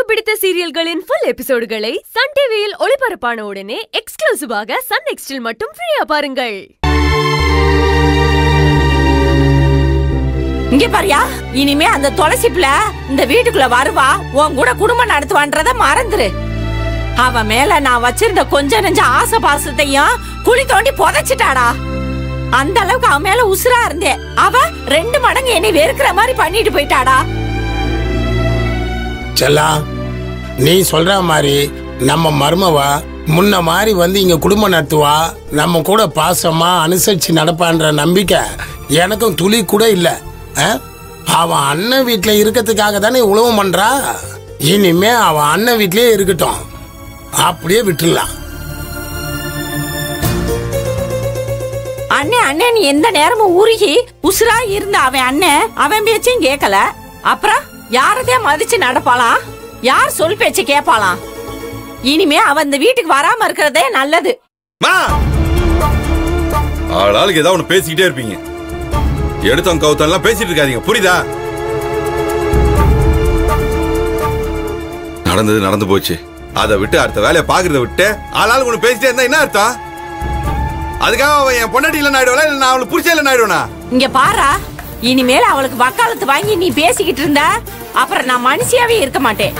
பிடித்த சீரியல்களின் full எபிசோடுகளை Sun டிவியில் ஒளிபரப்பான உடனே எக்ஸ்க்ளூசிவாக சன் நெக்ஸ்டில் மட்டும் ஃப்ரீயா பாருங்கள் இங்க பாரியா இனிமே அந்த துளசி பிள்ளை இந்த வீட்டுக்குள்ள வருவா உன் கூட குடும்பம் நடத்துவான்றத மறந்துரு அவ மேல நான் வச்சிருந்த கொஞ்ச நெஞ்ச ஆசை பாசத்தையும் குழி தோண்டி புதைச்சிட்டாடா அந்த அளவுக்கு அவன் மேல உசுரா இருந்தேன் அவ ரெண்டு மடங்கு என்னை வெறுக்கிற மாதிரி பண்ணிட்டு போயிட்டாடா செல்லா நீ சொல்ற மாதிரி நம்ம மருமவா முன்ன மாதிரி வந்து இங்க குடும்பம் நடத்துவா நம்ம கூட பாசமா அனுசரிச்சு நடப்பான்ற நம்பிக்கை எனக்கும் துளி கூட இல்ல ஆ? அவன் அண்ணன் வீட்டுல இருக்கிறதுக்காக தானே உழவு பண்றா இனிமே அவன் அண்ணன் வீட்லயே இருக்கட்டும் அப்படியே விட்டுடலாம் அண்ணன் அண்ணன் நீ எந்த நேரமும் உருகி உசுரா இருந்த அவன் அண்ணன் அவன் பேச்சையும் கேட்கல அப்புறம் யாரதே மதிச்சு நடப்பாளாம் யார் சொல் பேச்சு கேட்பாளாம் இனிமே அவன் இந்த வீட்டுக்கு வராம இருக்கிறதே நல்லது மா ஆளாளுக்கு ஏதாவது ஒன்று பேசிக்கிட்டே இருப்பீங்க எடுத்தவங்க கவுத்தெல்லாம் பேசிட்டு இருக்காதீங்க புரியுதா நடந்தது நடந்து போச்சு அதை விட்டு அடுத்த வேலையை பாக்குறத விட்டு ஆளாளுக்கு ஒன்று பேசிட்டே இருந்தா என்ன அர்த்தம் அதுக்காக அவன் என் பொண்டாட்டி இல்லைன்னு ஆயிடுவா இல்லை நான் அவளுக்கு புரிச்சே இல்லைன்னு ஆயிடுவேனா இங்க பாரா இனிமேல் அவளுக்கு வக்காலத்து வாங்கி நீ பேசிக்கிட்டு இருந்தா அப்புறம் நான் மனுஷியாவே இருக்க மாட்டேன்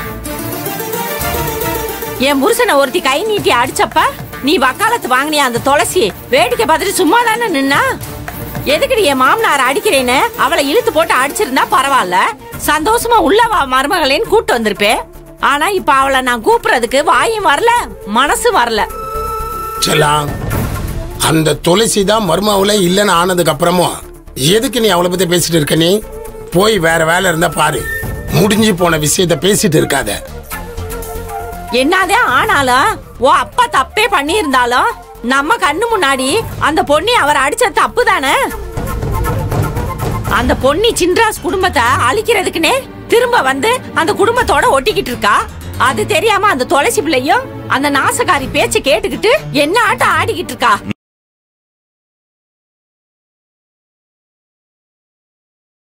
என் புருஷனை ஒருத்தி கை நீட்டி அடிச்சப்ப நீ வக்காலத்து வாங்கினிய அந்த துளசி வேடிக்கை பார்த்துட்டு சும்மா தானே நின்னா எதுக்குடி என் மாமனார் அடிக்கிறேன்னு அவளை இழுத்து போட்டு அடிச்சிருந்தா பரவாயில்ல சந்தோஷமா உள்ள வா மருமகளேன்னு கூட்டு வந்திருப்பேன் ஆனா இப்ப அவளை நான் கூப்பிடுறதுக்கு வாயும் வரல மனசு வரல செல்லா அந்த துளசி தான் மருமவுல இல்லைன்னு ஆனதுக்கு அப்புறமும் எதுக்கு நீ அவளை பத்தி பேசிட்டு இருக்க நீ போய் வேற வேலை இருந்தா பாரு முடிஞ்சு போன விஷயத்த பேசிட்டு இருக்காத என்னதே ஆனாலும் ஓ அப்பா தப்பே பண்ணியிருந்தாலும் நம்ம கண்ணு முன்னாடி அந்த பொண்ணி அவர் அடிச்ச தப்பு தானே அந்த பொன்னி சின்ராஸ் குடும்பத்தை அழிக்கிறதுக்குனே திரும்ப வந்து அந்த குடும்பத்தோட ஒட்டிக்கிட்டு இருக்கா அது தெரியாம அந்த துளசி பிள்ளையும் அந்த நாசகாரி பேச்ச கேட்டுக்கிட்டு என்ன ஆட்டம் ஆடிக்கிட்டு இருக்கா